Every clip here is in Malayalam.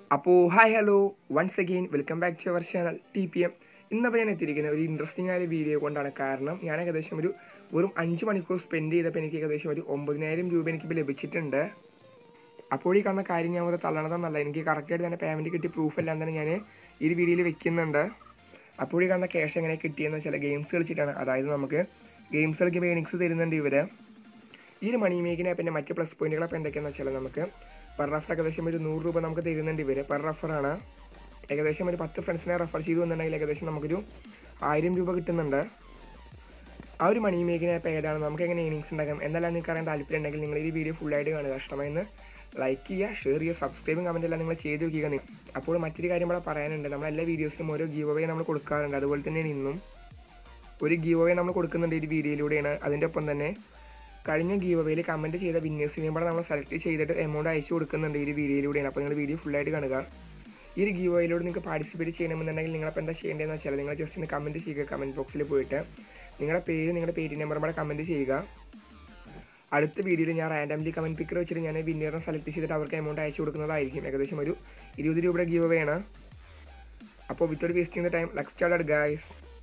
അപ്പോൾ hi hello once again welcome back to our channel T P M ഇന്നപ്പോൾ ഞാൻ എത്തിയിരിക്കുന്ന ഒരു ഇൻട്രസ്റ്റിംഗ് ആയ വീഡിയോ കൊണ്ടാണ് കാരണം ഞാൻ ഏകദേശം ഒരു വെറും അഞ്ച് മണിക്കൂർ സ്പെൻഡ് ചെയ്തപ്പോൾ എനിക്ക് ഏകദേശം ഒരു ഒമ്പതിനായിരം രൂപ എനിക്കിപ്പോൾ ലഭിച്ചിട്ടുണ്ട് അപ്പോൾ ഈ കാണുന്ന കാര്യം ഞാൻ ഒരു തള്ളണതെന്നല്ല എനിക്ക് കറക്റ്റായിട്ട് തന്നെ പേയ്മെൻറ്റ് കിട്ടിയ പ്രൂഫ് എല്ലാം തന്നെ ഞാൻ ഈ ഒരു വീഡിയോയിൽ വെക്കുന്നുണ്ട് അപ്പോൾ ഈ കാണുന്ന ക്യാഷ് എങ്ങനെ കിട്ടിയെന്ന് വെച്ചാൽ ഗെയിംസ് കളിച്ചിട്ടാണ് അതായത് നമുക്ക് ഗെയിംസ് കളിക്കുമ്പോൾ എണിക്സ് തരുന്നുണ്ട് ഇവർ ഈ ഒരു മണി മേക്കിനെ പിന്നെ മറ്റ് പ്ലസ് പോയിന്റുകൾ അപ്പോൾ എന്തൊക്കെയാണെന്ന് വെച്ചാൽ നമുക്ക് പെർ റഫർ ഏകദേശം ഒരു നൂറ് രൂപ നമുക്ക് തരുന്നുണ്ട് ഇവർ പെർ റഫറാണ് ഏകദേശം ഒരു പത്ത് ഫ്രണ്ട്സിനെ റെഫർ ചെയ്തു എന്നുണ്ടെങ്കിൽ ഏകദേശം നമുക്കൊരു ആയിരം രൂപ കിട്ടുന്നുണ്ട് ആ ഒരു മണി മേക്കിനെ ആപ്പ് ഏതാണ് നമുക്ക് എങ്ങനെ ഏണിങ്സ് ഉണ്ടാക്കാം എന്തെല്ലാം നിങ്ങൾക്ക് അറിയാൻ താല്പര്യം ഉണ്ടെങ്കിൽ നിങ്ങൾ ഈ വീഡിയോ ഫുള്ളായിട്ട് കാണുക ഇഷ്ടമായെന്ന് ലൈക്ക് ചെയ്യുക ഷെയർ ചെയ്യുക സബ്സ്ക്രൈബും കമൻറ്റ് എല്ലാം നിങ്ങൾ ചെയ്ത് വെക്കുക നിങ്ങൾ അപ്പോൾ മറ്റൊരു കാര്യം ഇവിടെ പറയാനുണ്ട് നമ്മൾ എല്ലാ വീഡിയോസിലും ഓരോ ഗീവ് അവേ നമ്മൾ കൊടുക്കാറുണ്ട് അതുപോലെ തന്നെയാണ് ഇന്നും ഒരു ഗീവ് അവേ നമ്മൾ കൊടുക്കുന്നുണ്ട് ഈ വീഡിയോയിലൂടെയാണ് അതിൻ്റെ ഒപ്പം തന്നെ കഴിഞ്ഞ ഗീവ് അവേയിൽ കമൻറ്റ് ചെയ്ത വിന്നേഴ്സിനെയും കൂടെ നമ്മൾ സെലക്ട് ചെയ്തിട്ട് എമൗണ്ട് അയച്ചു കൊടുക്കുന്നുണ്ട് ഈ ഒരു വീഡിയോയിലൂടെയാണ് അപ്പോൾ നിങ്ങൾ വീഡിയോ ഫുള്ളായിട്ട് കാണുക ഈ ഒരു ഗീവ് അവേയിലൂടെ നിങ്ങൾക്ക് പാർട്ടിസിപ്പേറ്റ് ചെയ്യണമെന്നുണ്ടെങ്കിൽ നിങ്ങളപ്പോൾ എന്താ ചെയ്യേണ്ടതെന്ന് വെച്ചാൽ നിങ്ങൾ ജസ്റ്റ് ഒന്ന് കമൻറ്റ് ചെയ്യുക കമൻറ്റ് ബോക്സിൽ പോയിട്ട് നിങ്ങളുടെ പേര് നിങ്ങളുടെ പേര് നമ്പർ കൂടെ കമൻറ്റ് ചെയ്യുക അടുത്ത വീഡിയോയിൽ ഞാൻ റാൻഡംലി കമൻറ്റ് പിക്കർ വെച്ചിട്ട് ഞാൻ വിന്നറിനെ സെലക്ട് ചെയ്തിട്ട് അവർക്ക് എമൗണ്ട് അയച്ചു കൊടുക്കുന്നതായിരിക്കും ഏകദേശം ഒരു ഇരുപത് രൂപയുടെ ഗീവ് അവേ ആണ് അപ്പോൾ without wasting the time let's start guys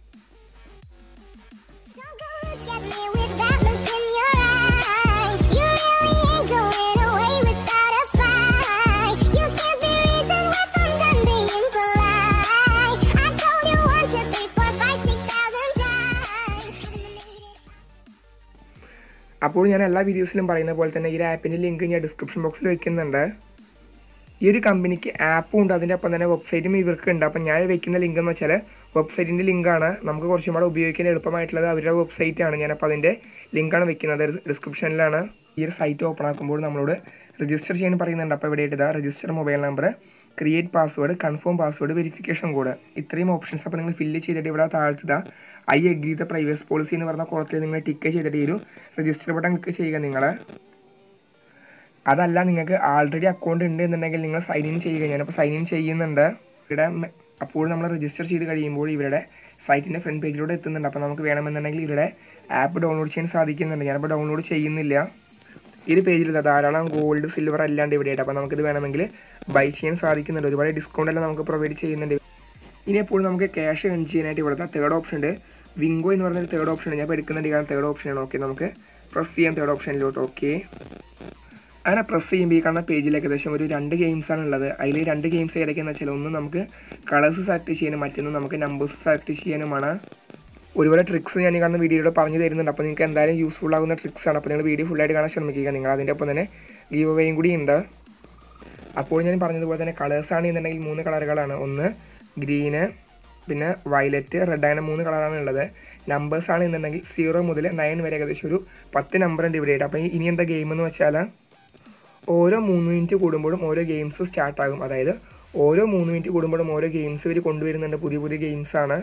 Don't go look at me with that look in your eye. You really ain't going away without a fight. You can't be reasoned with I'm done being polite. I told you one, two, three, four, five, six thousand times. അപ്പോൾ ഞാൻ എല്ലാ വീഡിയോസിലും പറയുന്ന പോലെ തന്നെ ഈ ഒരു ആപ്പിൻ്റെ ലിങ്ക് ഞാൻ ഡിസ്ക്രിപ്ഷൻ ബോക്സിൽ വെക്കുന്നുണ്ട് ഈ ഒരു കമ്പനിക്ക് ആപ്പും ഉണ്ട് അതിൻ്റെ ഒപ്പം തന്നെ വെബ്സൈറ്റും ഇവർക്ക് ഉണ്ട് അപ്പം ഞാൻ വെക്കുന്ന ലിങ്ക് എന്ന് വെച്ചാൽ വെബ്സൈറ്റിൻ്റെ ലിങ്കാണ് നമുക്ക് കുറച്ചും കൂടെ ഉപയോഗിക്കാൻ എളുപ്പമായിട്ടുള്ളത് അവരുടെ വെബ്സൈറ്റാണ് ഞാനപ്പോൾ അതിൻ്റെ ലിങ്കാണ് വെക്കുന്നത് ഡിസ്ക്രിപ്ഷനിലാണ് ഈ ഒരു സൈറ്റ് ഓപ്പൺ ആക്കുമ്പോൾ നമ്മളോട് രജിസ്റ്റർ ചെയ്യാൻ പറയുന്നുണ്ട് അപ്പോൾ ഇവിടെ ഇതാ register mobile number create password confirm password verification code ഇത്രയും ഓപ്ഷൻസ് അപ്പോൾ നിങ്ങൾ ഫില്ല് ചെയ്തിട്ട് ഇവിടെ താഴ്ത്തുക I agree the privacy policy എന്ന് പറഞ്ഞ കുളത്തിൽ നിങ്ങൾ ടിക്ക് ചെയ്തിട്ട് ഈ ഒരു രജിസ്റ്റർ ബട്ടൺ ക്ലിക്ക് ചെയ്യുക നിങ്ങൾ അതല്ല നിങ്ങൾക്ക് ആൾറെഡി അക്കൗണ്ട് ഉണ്ട് എന്നുണ്ടെങ്കിൽ നിങ്ങൾ സൈൻ ഇൻ ചെയ്യുക ഞാനിപ്പോൾ സൈൻ ഇൻ ചെയ്യുന്നുണ്ട് ഇവിടെ മെ- അപ്പോൾ നമ്മൾ രജിസ്റ്റർ ചെയ്ത് കഴിയുമ്പോൾ ഇവരുടെ സൈറ്റിൻ്റെ ഫ്രണ്ട് പേജിലൂടെ എത്തുന്നുണ്ട് അപ്പോൾ നമുക്ക് വേണമെന്നുണ്ടെങ്കിൽ ഇവരുടെ ആപ്പ് ഡൗൺലോഡ് ചെയ്യാൻ സാധിക്കുന്നുണ്ട് ഞാനിപ്പോൾ ഡൗൺലോഡ് ചെയ്യുന്നില്ല ഈ ഒരു പേജിൽ ഇതാ ധാരാളം ഗോൾഡ് സിൽവർ അല്ലാണ്ട് ഇവിടെയായിട്ട് അപ്പോൾ നമുക്കിത് വേണമെങ്കിൽ ബൈ ചെയ്യാൻ സാധിക്കുന്നുണ്ട് ഒരുപാട് ഡിസ്കൗണ്ട് എല്ലാം നമുക്ക് പ്രൊവൈഡ് ചെയ്യുന്നുണ്ട് ഇനി എപ്പോഴും നമുക്ക് ക്യാഷ് ഏൺ ചെയ്യാനായിട്ട് ഇവിടുത്തെ തേർഡ് ഓപ്ഷൻ ഉണ്ട് വിങ്കോ എന്ന് പറഞ്ഞൊരു തേർഡ് ഓപ്ഷൻ ഉണ്ട് ഞാൻ ഇപ്പോൾ എടുക്കുന്നുണ്ട് കാരണം തേർഡ് ഓപ്ഷനാണ് ഓക്കെ നമുക്ക് പ്രസ് ചെയ്യാം തേർഡ് ഓപ്ഷനിലോട്ട് ഓക്കെ അങ്ങനെ പ്രസ് ചെയ്യുമ്പോൾ ഈ കാണുന്ന പേജിൽ ഏകദേശം ഒരു രണ്ട് ഗെയിംസ് ആണ് ഉള്ളത് അതിൽ രണ്ട് ഗെയിംസ് ഏതൊക്കെയാണെന്ന് വെച്ചാൽ ഒന്ന് നമുക്ക് കളേഴ്സ് സെലക്ട് ചെയ്യാനും മറ്റൊന്ന് നമുക്ക് നമ്പേഴ്സ് സെലക്ട് ചെയ്യാനുമാണ് ഒരുപാട് ട്രിക്സ് ഞാൻ ഈ കാണുന്ന വീഡിയോയിലൂടെ പറഞ്ഞു തരുന്നുണ്ട് അപ്പോൾ നിങ്ങൾക്ക് എന്തായാലും യൂസ്ഫുൾ ആകുന്ന ട്രിക്സ് ആണ് അപ്പോൾ നിങ്ങൾ വീഡിയോ ഫുള്ളായിട്ട് കാണാൻ ശ്രമിക്കുക നിങ്ങൾ അതിൻ്റെ ഒപ്പം തന്നെ ഗീവ് വേയും കൂടി ഉണ്ട് അപ്പോൾ ഞാൻ പറഞ്ഞതുപോലെ തന്നെ കളേഴ്സ് ആണ് എന്നുണ്ടെങ്കിൽ മൂന്ന് കളറുകളാണ് ഒന്ന് ഗ്രീന് പിന്നെ വയലറ്റ് റെഡ് അങ്ങനെ മൂന്ന് കളറാണ് ഉള്ളത് നമ്പേഴ്സ് ആണ് എന്നുണ്ടെങ്കിൽ സീറോ മുതൽ നയൻ വരെ ഏകദേശം ഒരു പത്ത് നമ്പർ ഉണ്ട് ഇവിടെ ആയിട്ട് അപ്പോൾ ഇനി എന്താ ഗെയിം എന്ന് വെച്ചാൽ ഓരോ മൂന്ന് മിനിറ്റ് കൂടുമ്പോഴും ഓരോ ഗെയിംസ് സ്റ്റാർട്ട് ആകും അതായത് ഓരോ മൂന്ന് മിനിറ്റ് കൂടുമ്പോഴും ഓരോ ഗെയിംസ് ഇവർ കൊണ്ടുവരുന്നുണ്ട് പുതിയ പുതിയ ഗെയിംസ് ആണ്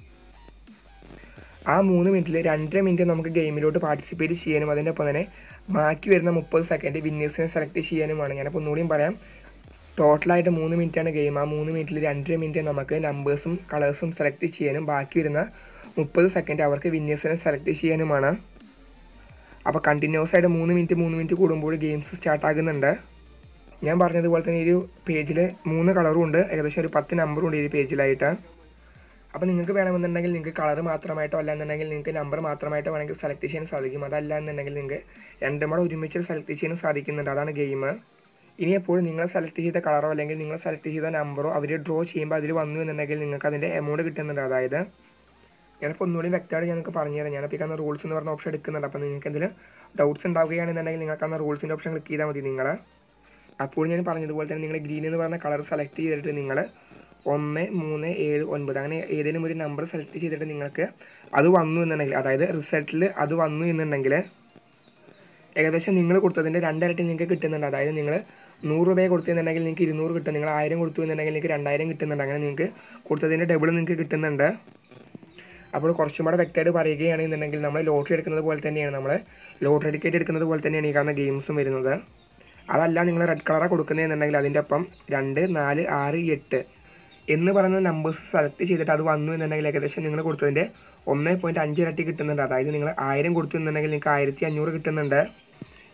ആ മൂന്ന് മിനിറ്റിൽ രണ്ടര മിനിറ്റ് നമുക്ക് ഗെയിമിലോട്ട് പാർട്ടിസിപ്പേറ്റ് ചെയ്യാനും അതിൻ്റെ ഒപ്പം തന്നെ ബാക്കി വരുന്ന മുപ്പത് സെക്കൻഡ് വിന്നേഴ്സിനെ സെലക്ട് ചെയ്യാനുമാണ് ഞാനപ്പോൾ ഒന്നുകൂടിയും പറയാം ടോട്ടലായിട്ട് മൂന്ന് മിനിറ്റാണ് ഗെയിം ആ മൂന്ന് മിനിറ്റിൽ രണ്ടര മിനിറ്റ് നമുക്ക് നമ്പേഴ്സും കളേഴ്സും സെലക്ട് ചെയ്യാനും ബാക്കി വരുന്ന മുപ്പത് സെക്കൻഡ് അവർക്ക് വിന്നേഴ്സിനെ സെലക്ട് ചെയ്യാനുമാണ് അപ്പോൾ കണ്ടിന്യൂസ് ആയിട്ട് മൂന്ന് മിനിറ്റ് മൂന്ന് മിനിറ്റ് കൂടുമ്പോൾ ഗെയിംസ് സ്റ്റാർട്ട് ആകുന്നുണ്ട് ഞാൻ പറഞ്ഞതുപോലെ തന്നെ ഈ ഒരു പേജിൽ മൂന്ന് കളറും ഉണ്ട് ഏകദേശം ഒരു പത്ത് നമ്പറും ഉണ്ട് ഈ ഒരു പേജിലായിട്ട് അപ്പോൾ നിങ്ങൾക്ക് വേണമെന്നുണ്ടെങ്കിൽ നിങ്ങൾക്ക് കളർ മാത്രമായിട്ടോ അല്ലാന്നുണ്ടെങ്കിൽ നിങ്ങൾക്ക് നമ്പർ മാത്രമായിട്ടോ വേണമെങ്കിൽ സെലക്ട് ചെയ്യാൻ സാധിക്കും അതല്ല എന്നുണ്ടെങ്കിൽ നിങ്ങൾക്ക് രണ്ടും കൂടെ ഒരുമിച്ച് സെലക്ട് ചെയ്യാൻ സാധിക്കുന്നുണ്ട് അതാണ് ഗെയിം ഇനി എപ്പോഴും നിങ്ങൾ സെലക്ട് ചെയ്ത കളറോ അല്ലെങ്കിൽ നിങ്ങൾ സെലക്ട് ചെയ്ത നമ്പറോ അവർ ഡ്രോ ചെയ്യുമ്പോൾ അതിൽ വന്നു എന്നുണ്ടെങ്കിൽ നിങ്ങൾക്ക് അതിൻ്റെ എമൗണ്ട് കിട്ടുന്നുണ്ട് അതായത് ഞാനിപ്പോൾ ഒന്നുകൂടി വ്യക്തമായിട്ട് ഞങ്ങൾക്ക് പറഞ്ഞുതരാം ഞാനിപ്പോൾ ഈ കാണുന്ന റൂൾസ് എന്ന് പറഞ്ഞ ഓപ്ഷൻ എടുക്കുന്നുണ്ട് അപ്പോൾ നിങ്ങൾക്ക് എന്തെങ്കിലും ഡൗട്ട്സ് ഉണ്ടാവുകയാണെന്നുണ്ടെങ്കിൽ നിങ്ങൾ കാണുന്ന റൂൾസിൻ്റെ ഓപ്ഷൻ ക്ലിക്ക് ചെയ്താൽ മതി നിങ്ങൾ അപ്പോൾ ഞാൻ പറഞ്ഞതുപോലെ തന്നെ നിങ്ങൾ ഗ്രീൻ എന്ന് പറഞ്ഞ കളർ സെലക്ട് ചെയ്തിട്ട് നിങ്ങൾ ഒന്ന് മൂന്ന് ഏഴ് ഒൻപത് അങ്ങനെ ഏതെങ്കിലും ഒരു നമ്പർ സെലക്ട് ചെയ്തിട്ട് നിങ്ങൾക്ക് അത് വന്നു എന്നുണ്ടെങ്കിൽ അതായത് റിസൾട്ടിൽ അത് വന്നു എന്നുണ്ടെങ്കിൽ ഏകദേശം നിങ്ങൾ കൊടുത്തതിൻ്റെ രണ്ടിരട്ടി നിങ്ങൾക്ക് കിട്ടുന്നുണ്ട് അതായത് നിങ്ങൾ നൂറ് രൂപയെ കൊടുത്തെന്നുണ്ടെങ്കിൽ നിങ്ങൾക്ക് ഇരുന്നൂറ് കിട്ടും നിങ്ങൾ ആയിരം കൊടുത്തു എന്നുണ്ടെങ്കിൽ നിങ്ങൾക്ക് രണ്ടായിരം കിട്ടുന്നുണ്ട് അങ്ങനെ നിങ്ങൾക്ക് കൊടുത്തതിൻ്റെ ഡബിൾ നിങ്ങൾക്ക് കിട്ടുന്നുണ്ട് അപ്പോൾ കുറച്ചും കൂടെ വ്യക്തമായിട്ട് പറയുകയാണെന്നുണ്ടെങ്കിൽ നമ്മൾ ലോട്ടറി എടുക്കുന്നത് പോലെ തന്നെയാണ് നമ്മൾ ലോട്ടറി ടിക്കറ്റ് എടുക്കുന്നത് പോലെ തന്നെയാണ് ഈ കാണുന്ന ഗെയിംസും വരുന്നത് അതല്ല നിങ്ങൾ റെഡ് കളറാണ് കൊടുക്കുന്നതെന്നുണ്ടെങ്കിൽ അതിൻ്റെ ഒപ്പം രണ്ട് നാല് ആറ് എട്ട് എന്ന് പറയുന്ന നമ്പേഴ്സ് സെലക്ട് ചെയ്തിട്ട് അത് വന്നു എന്നുണ്ടെങ്കിൽ ഏകദേശം നിങ്ങൾ കൊടുത്തതിൻ്റെ ഒന്ന് പോയിൻറ്റ് അഞ്ച് ഇരട്ടി കിട്ടുന്നുണ്ട് അതായത് നിങ്ങൾ ആയിരം കൊടുത്തു എന്നുണ്ടെങ്കിൽ നിങ്ങൾക്ക് ആയിരത്തി അഞ്ഞൂറ് കിട്ടുന്നുണ്ട്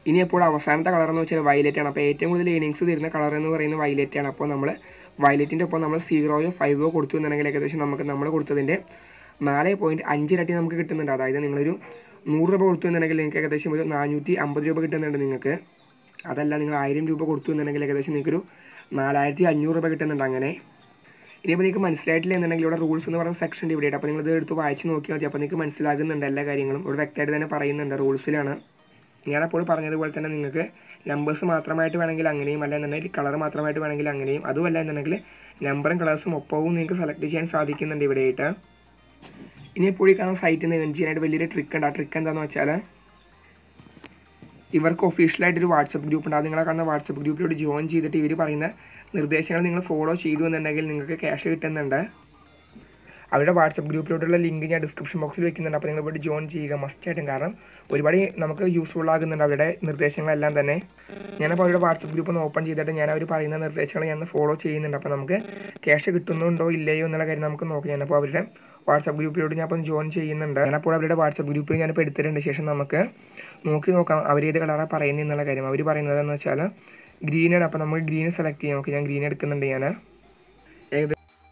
ഇനി എപ്പോൾ അവസാനത്തെ കളർ എന്ന് വെച്ചാൽ വയലറ്റ് ആണ് അപ്പോൾ ഏറ്റവും കൂടുതൽ ഏണിങ്സ് തരുന്ന കളർ എന്ന് പറയുന്നത് വയലറ്റ് ആണ് അപ്പോൾ നമ്മൾ വയലറ്റിൻ്റെ ഒപ്പം നമ്മൾ സീറോയോ ഫൈവോ കൊടുത്തു എന്നുണ്ടെങ്കിൽ ഏകദേശം നമുക്ക് നമ്മൾ കൊടുത്തതിൻ്റെ നാല് പോയിൻറ്റ് അഞ്ചിരട്ടി നമുക്ക് കിട്ടുന്നുണ്ട് അതായത് നിങ്ങളൊരു നൂറ് രൂപ കൊടുത്തു എന്നുണ്ടെങ്കിൽ നിങ്ങൾക്ക് ഏകദേശം ഒരു നാനൂറ്റി അമ്പത് രൂപ കിട്ടുന്നുണ്ട് നിങ്ങൾക്ക് അതല്ല നിങ്ങൾ ആയിരം രൂപ കൊടുത്തു എന്നുണ്ടെങ്കിൽ ഏകദേശം നിങ്ങൾക്കൊരു നാലായിരത്തി അഞ്ഞൂറ് രൂപ കിട്ടുന്നുണ്ട് അങ്ങനെ ഇനിയിപ്പോൾ നിങ്ങൾക്ക് മനസ്സിലായിട്ടില്ല എന്നുണ്ടെങ്കിൽ ഇവിടെ റൂൾസ് എന്ന് പറയുന്ന സെക്ഷൻ ഇവിടെ അപ്പോൾ നിങ്ങൾ ഇത് എടുത്ത് വായിച്ച് നോക്കിയാൽ മതി അപ്പോൾ നിങ്ങൾക്ക് മനസ്സിലാകുന്നുണ്ട് എല്ലാ കാര്യങ്ങളും ഇവിടെ വ്യക്തമായിട്ട് തന്നെ പറയുന്നുണ്ട് റൂൾസിലാണ് ഞാനപ്പോൾ പറഞ്ഞതുപോലെ തന്നെ നിങ്ങൾക്ക് നമ്പേഴ്സ് മാത്രമായിട്ട് വേണമെങ്കിൽ അങ്ങനെയും അല്ല എന്നുണ്ടെങ്കിൽ കളർ മാത്രമായിട്ട് വേണമെങ്കിൽ അങ്ങനെയും അതുമല്ല എന്നുണ്ടെങ്കിൽ നമ്പറും കളേഴ്സും ഒപ്പവും നിങ്ങൾക്ക് സെലക്ട് ചെയ്യാൻ സാധിക്കുന്നുണ്ട് ഇവിടെയായിട്ട് ഇനി എപ്പോഴും കാണുന്ന സൈറ്റിൽ നിന്ന് ഏൺ ചെയ്യാനായിട്ട് വലിയൊരു ട്രിക്ക് ഉണ്ട് ആ ട്രിക്ക് എന്താണെന്ന് വെച്ചാൽ ഇവർക്ക് ഒഫീഷ്യലായിട്ടൊരു വാട്സപ്പ് ഗ്രൂപ്പ് ഉണ്ട് അത് നിങ്ങളെ കാണുന്ന വാട്സപ്പ് ഗ്രൂപ്പിലോട്ട് ജോയിൻ ചെയ്തിട്ട് ഇവർ പറയുന്ന നിർദ്ദേശങ്ങൾ നിങ്ങൾ ഫോളോ ചെയ്തു എന്നുണ്ടെങ്കിൽ നിങ്ങൾക്ക് ക്യാഷ് കിട്ടുന്നുണ്ട് അവരുടെ വാട്സപ്പ് ഗ്രൂപ്പിലോട്ടുള്ള ലിങ്ക് ഞാൻ ഡിസ്ക്രിപ്ഷൻ ബോക്സിൽ വെക്കുന്നുണ്ട് അപ്പോൾ നിങ്ങൾ ഇവിടെ ജോയിൻ ചെയ്യുക മസ്റ്റായിട്ടും കാരണം ഒരുപാട് നമുക്ക് യൂസ്ഫുൾ ആകുന്നുണ്ട് അവരുടെ നിർദ്ദേശങ്ങളെല്ലാം തന്നെ ഞാനപ്പോൾ അവരുടെ വാട്സപ്പ് ഗ്രൂപ്പ് ഒന്ന് ഓപ്പൺ ചെയ്തിട്ട് ഞാൻ അവർ പറയുന്ന നിർദ്ദേശങ്ങൾ ഞാൻ ഫോളോ ചെയ്യുന്നുണ്ട് അപ്പോൾ നമുക്ക് ക്യാഷ് കിട്ടുന്നുണ്ടോ ഇല്ലയോ എന്നുള്ള കാര്യം നമുക്ക് നോക്കാം ഞാനപ്പോൾ അവരുടെ വാട്സപ്പ് ഗ്രൂപ്പിലോട്ട് ഞാൻ അപ്പം ജോയിൻ ചെയ്യുന്നുണ്ട് ഞാനപ്പോൾ അവരുടെ വാട്സപ്പ് ഗ്രൂപ്പിൽ ഞാനിപ്പോൾ എടുത്തിട്ടുണ്ട് ശേഷം നമുക്ക് നോക്കി നോക്കാം അവർ ഏത് കളറാണ് പറയുന്നത് എന്നുള്ള കാര്യം അവർ പറയുന്നത് എന്ന് വെച്ചാൽ ഗ്രീനാണ് അപ്പോൾ നമുക്ക് ഗ്രീൻ സെലക്ട് ചെയ്യാം ഓക്കെ ഞാൻ ഗ്രീൻ എടുക്കുന്നുണ്ട് ഞാൻ ഏകദേശം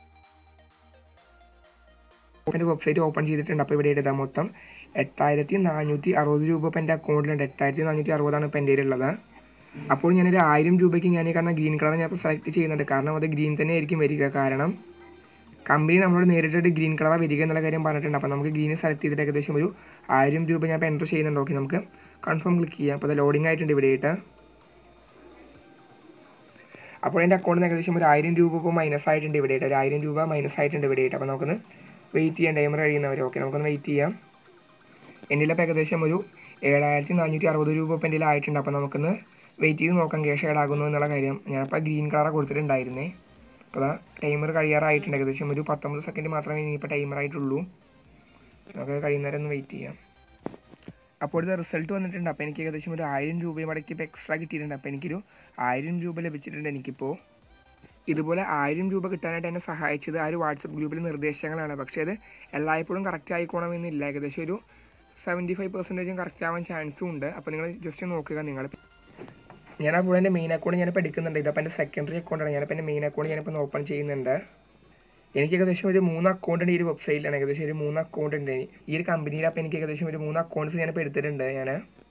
എൻ്റെ വെബ്സൈറ്റ് ഓപ്പൺ ചെയ്തിട്ടുണ്ട് അപ്പോൾ ഇവിടെ ഇതാ മൊത്തം എട്ടായിരത്തി നാനൂറ്റി അറുപത് രൂപ ഇപ്പോൾ എൻ്റെ അക്കൗണ്ടിലുണ്ട് എട്ടായിരത്തി നാനൂറ്റി അറുപതാണ് ഇപ്പോൾ എൻ്റെ ഉള്ളത് അപ്പോൾ ഞാനൊരു ആയിരം രൂപയ്ക്ക് ഞാൻ ഈ കാണുന്ന ഗ്രീൻ കളർ ഞാൻ ഇപ്പോൾ സെലക്ട് ചെയ്യുന്നുണ്ട് കാരണം അത് ഗ്രീൻ തന്നെ ആയിരിക്കും വരിക കാരണം കമ്പനി നമ്മളോട് നേരിട്ടിട്ട് ഗ്രീൻ കളർ വരിക എന്നുള്ള കാര്യം പറഞ്ഞിട്ടുണ്ട് അപ്പോൾ നമുക്ക് ഗ്രീൻ സെലക്ട് ചെയ്തിട്ട് ഏകദേശം ഒരു ആയിരം രൂപ ഞാൻ ഇപ്പോൾ എൻ്റർ ചെയ്യുന്നുണ്ട് ഓക്കെ നമുക്ക് കൺഫേം ക്ലിക്ക് ചെയ്യാം അപ്പോൾ അത് ലോഡിംഗ് ആയിട്ടുണ്ട് ഇവിടെയായിട്ട് അപ്പോൾ എൻ്റെ അക്കൗണ്ടിൽ നിന്ന് ഏകദേശം ഒരു ആയിരം രൂപ ഇപ്പോൾ മൈനസ് ആയിട്ടുണ്ട് ഇവിടെയായിട്ട് ഒരു ആയിരം രൂപ മൈനസ് ആയിട്ടുണ്ട് ഇവിടെയായിട്ട് അപ്പോൾ നമുക്കൊന്ന് വെയിറ്റ് ചെയ്യാം ടൈമർ കഴിയുന്നവരെ ഓക്കെ നമുക്കൊന്ന് വെയിറ്റ് ചെയ്യാം എൻ്റെ ഇപ്പോൾ ഏകദേശം ഒരു ഏഴായിരത്തി നാനൂറ്റി അറുപത് രൂപ ഇപ്പോൾ എൻ്റെ ആയിട്ടുണ്ട് അപ്പോൾ നമുക്കൊന്ന് വെയിറ്റ് ചെയ്ത് നോക്കാം ക്യാഷ് ആഡ് ആകുന്നു എന്നുള്ള കാര്യം ഞാനിപ്പോൾ ഗ്രീൻ കളർ കൊടുത്തിട്ടുണ്ടായിരുന്നേ അപ്പോൾ അതാ ടൈമർ കഴിയാറായിട്ടുണ്ട് ഏകദേശം ഒരു പത്തൊമ്പത് സെക്കൻഡ് മാത്രമേ ഇനിയിപ്പോൾ ടൈമർ ആയിട്ടുള്ളൂ നമുക്ക് കഴിയുന്നവരെ ഒന്ന് വെയിറ്റ് ചെയ്യാം അപ്പോൾ ഇത് റിസൾട്ട് വന്നിട്ടുണ്ട് അപ്പോൾ എനിക്ക് ഏകദേശം ഒരു ആയിരം രൂപയും ഇടയ്ക്ക് ഇപ്പോൾ എക്സ്ട്രാ കിട്ടിയിട്ടുണ്ട് അപ്പോൾ എനിക്കൊരു ആയിരം രൂപ ലഭിച്ചിട്ടുണ്ട് എനിക്കിപ്പോൾ ഇതുപോലെ ആയിരം രൂപ കിട്ടാനായിട്ട് എന്നെ സഹായിച്ചത് ആ ഒരു വാട്സപ്പ് ഗ്രൂപ്പിലെ നിർദ്ദേശങ്ങളാണ് പക്ഷേ അത് എല്ലായ്പ്പോഴും കറക്റ്റ് ആയിക്കോണമെന്നില്ല ഏകദേശം ഒരു സെവൻറ്റി ഫൈവ് പെർസെൻറ്റേജും കറക്റ്റ് ആവാൻ ചാൻസും ഉണ്ട് അപ്പോൾ നിങ്ങൾ ജസ്റ്റ് നോക്കുക നിങ്ങൾ ഞാനപ്പോൾ എൻ്റെ മെയിൻ അക്കൗണ്ട് ഞാനിപ്പോൾ എടുക്കുന്നുണ്ട് ഇതപ്പോൾ എൻ്റെ സെക്കൻഡറി അക്കൗണ്ടാണ് ഞാനിപ്പോൾ എൻ്റെ മെയിൻ അക്കൗണ്ട് ഞാനിപ്പോൾ ഓപ്പൺ ചെയ്യുന്നുണ്ട് എനിക്ക് ഏകദേശം ഒരു മൂന്ന് അക്കൗണ്ട് ഉണ്ട് ഈ ഒരു വെബ്സൈറ്റിലാണ് ഏകദേശം ഒരു മൂന്ന് അക്കൗണ്ട് ഉണ്ട് ഈ ഒരു കമ്പനിയിൽ അപ്പോൾ എനിക്ക് ഏകദേശം ഒരു മൂന്ന് അക്കൗണ്ട്സ് ഞാനിപ്പോൾ എടുത്തിട്ടുണ്ട് ഞാൻ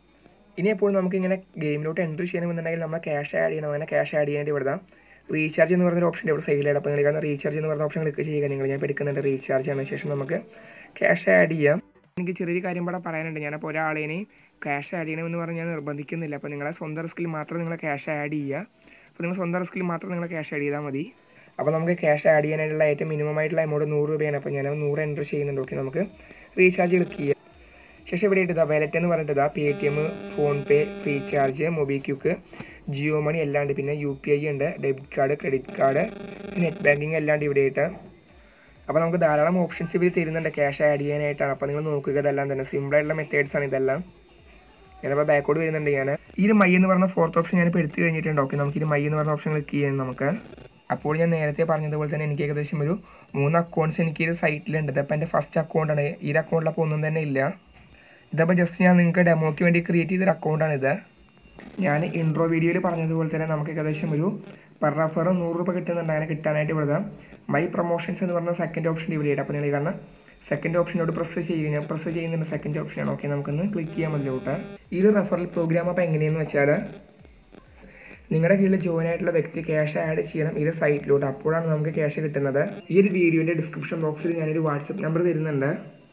ഇനി എപ്പോഴും നമുക്ക് ഇങ്ങനെ ഗെയിമിലോട്ട് എൻട്രി ചെയ്യണമെന്നുണ്ടെങ്കിൽ നമ്മൾ ക്യാഷ് ആഡ് ചെയ്യണം അങ്ങനെ ക്യാഷ് ആഡ് ചെയ്യേണ്ടി ഇവിടെ റീചാർജ് എന്ന് പറഞ്ഞൊരു ഓപ്ഷൻ ഇവിടെ സൈഡിലാണ് അപ്പോൾ നിങ്ങൾ കാണുന്ന റീചാർജ് എന്ന് പറഞ്ഞ ഓപ്ഷൻ ക്ലിക്ക് ചെയ്യുക നിങ്ങൾ ഞാൻ ഇപ്പോൾ എടുക്കുന്നുണ്ട് റീചാർജ് ആണ് ശേഷം നമുക്ക് ക്യാഷ് ആഡ് ചെയ്യാം എനിക്ക് ചെറിയൊരു കാര്യം ഇവിടെ പറയാനുണ്ട് ഞാനപ്പോൾ ഒരാളേനെയും ക്യാഷ് ആഡ് ചെയ്യണമെന്ന് പറഞ്ഞ് ഞാൻ നിർബന്ധിക്കുന്നില്ല അപ്പോൾ നിങ്ങളെ സ്വന്തം റിസ്കിൽ മാത്രം നിങ്ങൾ ക്യാഷ് ആഡ് ചെയ്യുക അപ്പോൾ നിങ്ങൾ സ്വന്തം റിസ്കിൽ മാത്രം നിങ്ങൾ ക്യാഷ് ആഡ് ചെയ്താൽ മതി അപ്പോൾ നമുക്ക് ക്യാഷ് ആഡ് ചെയ്യാനായിട്ടുള്ള ഏറ്റവും മിനിമം ആയിട്ടുള്ള എമൗണ്ട് നൂറ് രൂപയാണ് അപ്പോൾ ഞാൻ നൂറ് എൻ്റർ ചെയ്യുന്നുണ്ട് ഓക്കെ നമുക്ക് റീചാർജ് ക്ലിക്ക് ചെയ്യാം ശേഷം ഇവിടെ ഇട്ടതാ വാലറ്റ് എന്ന് പറഞ്ഞിട്ട് ഇതാ Paytm PhonePe Freecharge MobiKwik Jio money എല്ലാം ഉണ്ട് പിന്നെ യു പി ഐ ഉണ്ട് debit card credit card net banking എല്ലാം ഉണ്ട് ഇവിടെ ഇട്ട് അപ്പോൾ നമുക്ക് ധാരാളം ഓപ്ഷൻസ് ഇവർ തരുന്നുണ്ട് ക്യാഷ് ആഡ് ചെയ്യാനായിട്ടാണ് അപ്പോൾ നിങ്ങൾ നോക്കുക ഇതെല്ലാം തന്നെ സിമ്പിളായിട്ടുള്ള മെത്തേഡ്സ് ആണ് ഇതെല്ലാം ഞാനിപ്പോൾ ബാക്കോട് വരുന്നുണ്ട് ഞാൻ ഈ ഒരു മൈ എന്ന് പറഞ്ഞ ഫോർത്ത് ഓപ്ഷൻ ഞാനിപ്പോൾ എടുത്തു കഴിഞ്ഞിട്ടുണ്ട് ഓക്കെ നമുക്ക് ഈ മൈ എന്ന് പറഞ്ഞ ഓപ്ഷൻ ക്ലിക്ക് ചെയ്യാം നമുക്ക് അപ്പോൾ ഞാൻ നേരത്തെ പറഞ്ഞതുപോലെ തന്നെ എനിക്ക് ഏകദേശം ഒരു മൂന്ന് അക്കൗണ്ട്സ് എനിക്ക് ഈ ഒരു സൈറ്റിലുണ്ട് ഇതിപ്പോൾ എൻ്റെ ഫസ്റ്റ് അക്കൗണ്ടാണ് ഈ ഒരു അക്കൗണ്ടിലപ്പോൾ ഒന്നും തന്നെ ഇല്ല ഇതപ്പോൾ ജസ്റ്റ് ഞാൻ നിങ്ങൾക്ക് ഡെമോയ്ക്ക് വേണ്ടി ക്രിയേറ്റ് ചെയ്തൊരു അക്കൗണ്ടാണ് ഇത് ഞാൻ ഇൻട്രോ വീഡിയോയിൽ പറഞ്ഞതുപോലെ തന്നെ നമുക്ക് ഏകദേശം ഒരു പെർ റഫർ നൂറ് രൂപ കിട്ടുന്നുണ്ട് അങ്ങനെ കിട്ടാനായിട്ട് ഇവിടെ മൈ പ്രൊമോഷൻസ് എന്ന് പറഞ്ഞ സെക്കൻഡ് ഓപ്ഷൻ ഇവിടെ അപ്പോൾ നിങ്ങൾ കാണുന്ന സെക്കൻഡ് ഓപ്ഷനോട് പ്രസ് ചെയ്യുക ഞാൻ പ്രസ് ചെയ്യുന്നുണ്ട് സെക്കൻഡ് ഓപ്ഷനാണ് ഓക്കെ നമുക്കൊന്ന് ക്ലിക്ക് ചെയ്യാൻ മതിലോട്ട് ഈ ഒരു റെഫറൽ പ്രോഗ്രാം അപ്പോൾ എങ്ങനെയെന്ന് വെച്ചാൽ നിങ്ങളുടെ കീഴിൽ ജോയിൻ ആയിട്ടുള്ള വ്യക്തി ക്യാഷ് ആഡ് ചെയ്യണം ഈ ഒരു സൈറ്റിലോട്ട് അപ്പോഴാണ് നമുക്ക് ക്യാഷ് കിട്ടുന്നത് ഈ ഒരു വീഡിയോൻ്റെ ഡിസ്ക്രിപ്ഷൻ ബോക്സിൽ ഞാനൊരു വാട്സപ്പ് നമ്പർ തരുന്നുണ്ട്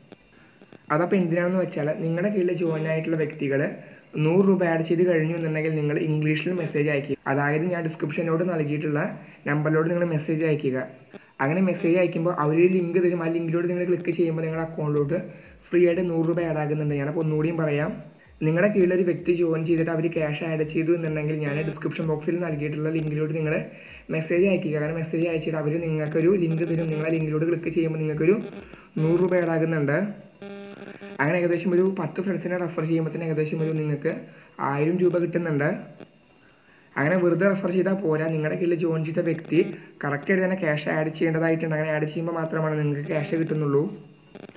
അതപ്പോൾ എന്തിനാണെന്ന് വെച്ചാൽ നിങ്ങളുടെ കീഴിൽ ജോയിൻ ആയിട്ടുള്ള വ്യക്തികൾ നൂറ് രൂപ ആഡ് ചെയ്ത് കഴിഞ്ഞു എന്നുണ്ടെങ്കിൽ നിങ്ങൾ ഇംഗ്ലീഷിൽ മെസ്സേജ് അയക്കുക അതായത് ഞാൻ ഡിസ്ക്രിപ്ഷനിലോട് നൽകിയിട്ടുള്ള നമ്പറിലോട്ട് നിങ്ങൾ മെസ്സേജ് അയക്കുക അങ്ങനെ മെസ്സേജ് അയക്കുമ്പോൾ അവരൊരു ലിങ്ക് തരും ആ ലിങ്കിലോട്ട് നിങ്ങൾ ക്ലിക്ക് ചെയ്യുമ്പോൾ നിങ്ങളുടെ അക്കൗണ്ടിലോട്ട് ഫ്രീ ആയിട്ട് നൂറ് രൂപ ആഡ് ആകുന്നുണ്ട് ഞാനപ്പോൾ ഒന്നുകൂടിയും പറയാം നിങ്ങളുടെ കീഴിൽ ഒരു വ്യക്തി ജോയിൻ ചെയ്തിട്ട് അവർ ക്യാഷ് ആഡ് ചെയ്തു എന്നുണ്ടെങ്കിൽ ഞാൻ ഡിസ്ക്രിപ്ഷൻ ബോക്സിൽ നൽകിയിട്ടുള്ള ലിങ്കിലോട്ട് നിങ്ങൾ മെസ്സേജ് അയക്കുക കാരണം മെസ്സേജ് അയച്ചിട്ട് അവർ നിങ്ങൾക്കൊരു ലിങ്ക് തരും നിങ്ങളെ ലിങ്കിലോട്ട് ക്ലിക്ക് ചെയ്യുമ്പോൾ നിങ്ങൾക്കൊരു നൂറ് രൂപ ആഡ് ആകുന്നുണ്ട് അങ്ങനെ ഏകദേശം ഒരു പത്ത് ഫ്രണ്ട്സിനെ റെഫർ ചെയ്യുമ്പോൾ ഏകദേശം ഒരു നിങ്ങൾക്ക് ആയിരം രൂപ കിട്ടുന്നുണ്ട് അങ്ങനെ വെറുതെ റെഫർ ചെയ്താൽ പോരാ നിങ്ങളുടെ കീഴിൽ ജോയിൻ ചെയ്ത വ്യക്തി കറക്റ്റായിട്ട് തന്നെ ക്യാഷ് ആഡ് ചെയ്യേണ്ടതായിട്ടുണ്ട് അങ്ങനെ ആഡ് ചെയ്യുമ്പോൾ മാത്രമാണ് നിങ്ങൾക്ക് ക്യാഷ് കിട്ടുന്നുള്ളൂ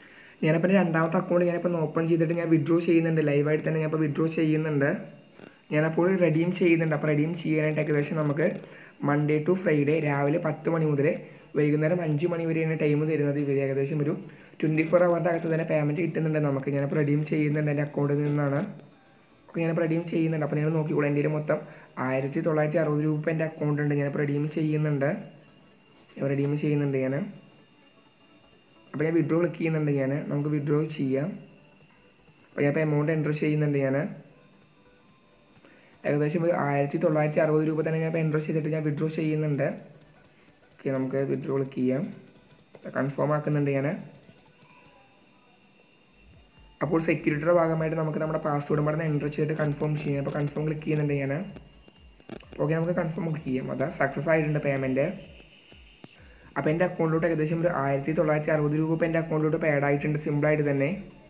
ഞാനിപ്പോൾ എൻ്റെ രണ്ടാമത്തെ അക്കൗണ്ട് ഞാനിപ്പോൾ ഓപ്പൺ ചെയ്തിട്ട് ഞാൻ വിഡ്രോ ചെയ്യുന്നുണ്ട് ലൈവായിട്ട് തന്നെ ഞാനിപ്പോൾ വിഡ്രോ ചെയ്യുന്നുണ്ട് ഞാനപ്പോൾ റെഡീം ചെയ്യുന്നുണ്ട് അപ്പോൾ റെഡീം ചെയ്യാനായിട്ട് ഏകദേശം നമുക്ക് മൺഡേ ടു ഫ്രൈഡേ രാവിലെ പത്ത് മണി മുതൽ വൈകുന്നേരം അഞ്ച് മണി വരെയാണ് ടൈം തരുന്നത് ഇവർ ഏകദേശം ഒരു ട്വൻറ്റി ഫോർ അവറിൻ്റെ അകത്ത് തന്നെ പേയ്മെൻറ്റ് കിട്ടുന്നുണ്ട് നമുക്ക് ഞാനിപ്പോൾ റെഡീം ചെയ്യുന്നുണ്ട് എൻ്റെ അക്കൗണ്ടിൽ നിന്നാണ് അപ്പോൾ ഞാനിപ്പോൾ റെഡീം ചെയ്യുന്നുണ്ട് അപ്പോൾ നിങ്ങൾ നോക്കിക്കോളൂ എൻ്റെ കയ്യിൽ മൊത്തം ആയിരത്തി തൊള്ളായിരത്തി അറുപത് രൂപ എൻ്റെ അക്കൗണ്ട് ഉണ്ട് ഞാനിപ്പോൾ റെഡീം ചെയ്യുന്നുണ്ട് ഞാൻ റെഡീം ചെയ്യുന്നുണ്ട് ഞാൻ അപ്പോൾ ഞാൻ വിഡ്രോ ക്ലിക്ക് ചെയ്യുന്നുണ്ട് ഞാൻ നമുക്ക് വിഡ്രോ ചെയ്യാം അപ്പോൾ ഞാൻ ഇപ്പോൾ എമൗണ്ട് എൻ്റർ ചെയ്യുന്നുണ്ട് ഞാൻ ഏകദേശം ഒരു ആയിരത്തി തൊള്ളായിരത്തി അറുപത് രൂപ തന്നെ ഞാൻ ഇപ്പോൾ എൻ്റർ ചെയ്തിട്ട് ഞാൻ വിഡ്രോ ചെയ്യുന്നുണ്ട് ഓക്കെ നമുക്ക് വിഡ്രോ ക്ലിക്ക് ചെയ്യാം കൺഫേം ആക്കുന്നുണ്ട് ഞാൻ അപ്പോൾ സെക്യൂരിറ്റിയുടെ ഭാഗമായിട്ട് നമുക്ക് നമ്മുടെ പാസ്വേഡ് ഇവിടെ എൻ്റർ ചെയ്തിട്ട് കൺഫേം ചെയ്യാം അപ്പോൾ കൺഫേം ക്ലിക്ക് ചെയ്യുന്നുണ്ട് ഞാൻ ഓക്കെ നമുക്ക് കൺഫേം ക്ലിക്ക് ചെയ്യാം അതാ സക്സസ് ആയിട്ടുണ്ട് പേയ്മെൻറ്റ് അപ്പോൾ എൻ്റെ അക്കൗണ്ടിലോട്ട് ഏകദേശം ഒരു ആയിരത്തി തൊള്ളായിരത്തി അറുപത് രൂപ ഇപ്പോൾ എൻ്റെ അക്കൗണ്ടിലോട്ട് പേഡ് ആയിട്ടുണ്ട് സിമ്പിളായിട്ട് തന്നെ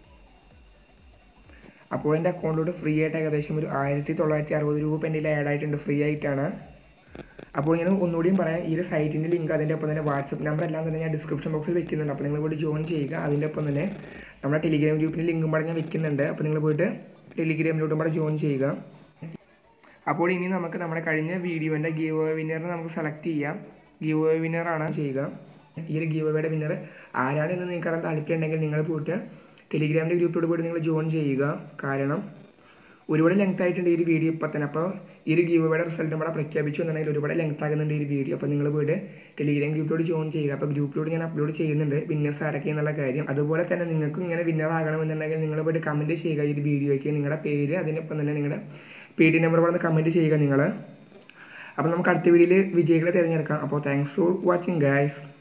അപ്പോൾ എൻ്റെ അക്കൗണ്ടിലോട്ട് ഫ്രീ ആയിട്ട് ഏകദേശം ഒരു ആയിരത്തി തൊള്ളായിരത്തി അറുപത് രൂപ ഇപ്പോൾ എൻ്റെ ആഡ് ആയിട്ടുണ്ട് ഫ്രീ ആയിട്ടാണ് അപ്പോൾ ഞാൻ ഒന്നുകൂടിയും പറയാം ഈ ഒരു സൈറ്റിൻ്റെ ലിങ്ക് അതിൻ്റെ ഒപ്പം തന്നെ വാട്സപ്പ് നമ്പർ എല്ലാം തന്നെ ഞാൻ ഡിസ്ക്രിപ്ഷൻ ബോക്സിൽ വെക്കുന്നുണ്ട് അപ്പോൾ നിങ്ങൾ പോയിട്ട് ജോയിൻ ചെയ്യുക അതിൻ്റെ ഒപ്പം തന്നെ നമ്മുടെ ടെലിഗ്രാം ഗ്രൂപ്പിൻ്റെ ലിങ്കും കൂടെ ഞാൻ വെക്കുന്നുണ്ട് അപ്പോൾ നിങ്ങൾ പോയിട്ട് ടെലിഗ്രാമിലോട്ടും കൂടെ ജോയിൻ ചെയ്യുക അപ്പോൾ ഇനി നമുക്ക് നമ്മുടെ കഴിഞ്ഞ വീഡിയോൻ്റെ ഗീവ് വിന്നറിനെ നമുക്ക് സെലക്ട് ചെയ്യാം ഗീവ് വിന്നറാണ് ചെയ്യുക ഈ ഒരു ഗീവ് വേയുടെ വിന്നർ ആരാണെന്ന് നിങ്ങൾക്ക് അറിയാൻ താല്പര്യം ഉണ്ടെങ്കിൽ നിങ്ങൾ പോയിട്ട് ടെലിഗ്രാമിൻ്റെ ഗ്രൂപ്പിലോട്ട് പോയിട്ട് നിങ്ങൾ ജോയിൻ ചെയ്യുക കാരണം ഒരുപാട് ലെങ്ത് ആയിട്ടുണ്ട് ഈ ഒരു വീഡിയോ ഇപ്പം തന്നെ അപ്പോൾ ഈ ഒരു ഗീവ് വേയുടെ റിസൾട്ട് ഇവിടെ പ്രഖ്യാപിച്ചു എന്നുണ്ടെങ്കിൽ ഒരുപാട് ലെങ്ത് ആകുന്നുണ്ട് ഈ ഒരു വീഡിയോ അപ്പോൾ നിങ്ങൾ പോയിട്ട് ടെലിഗ്രാം ഗ്രൂപ്പിലോട്ട് ജോയിൻ ചെയ്യുക അപ്പോൾ ഗ്രൂപ്പിലോട്ട് ഞാൻ അപ്ലോഡ് ചെയ്യുന്നുണ്ട് വിന്നേഴ്സ് ആരൊക്കെ എന്നുള്ള കാര്യം അതുപോലെ തന്നെ നിങ്ങൾക്കും ഇങ്ങനെ വിന്നർ ആകണമെന്നുണ്ടെങ്കിൽ നിങ്ങൾ പോയിട്ട് കമൻറ്റ് ചെയ്യുക ഈ ഒരു വീഡിയോയ്ക്ക് നിങ്ങളുടെ പേര് അതിനൊപ്പം തന്നെ നിങ്ങളുടെ പേ ടി നമ്പർ പറഞ്ഞ് കമൻറ്റ് ചെയ്യുക നിങ്ങൾ അപ്പോൾ നമുക്ക് അടുത്ത വീഡിയോയിൽ വിജയികളെ തിരഞ്ഞെടുക്കാം അപ്പോൾ താങ്ക്സ് ഫോർ വാച്ചിങ് ഗൈസ്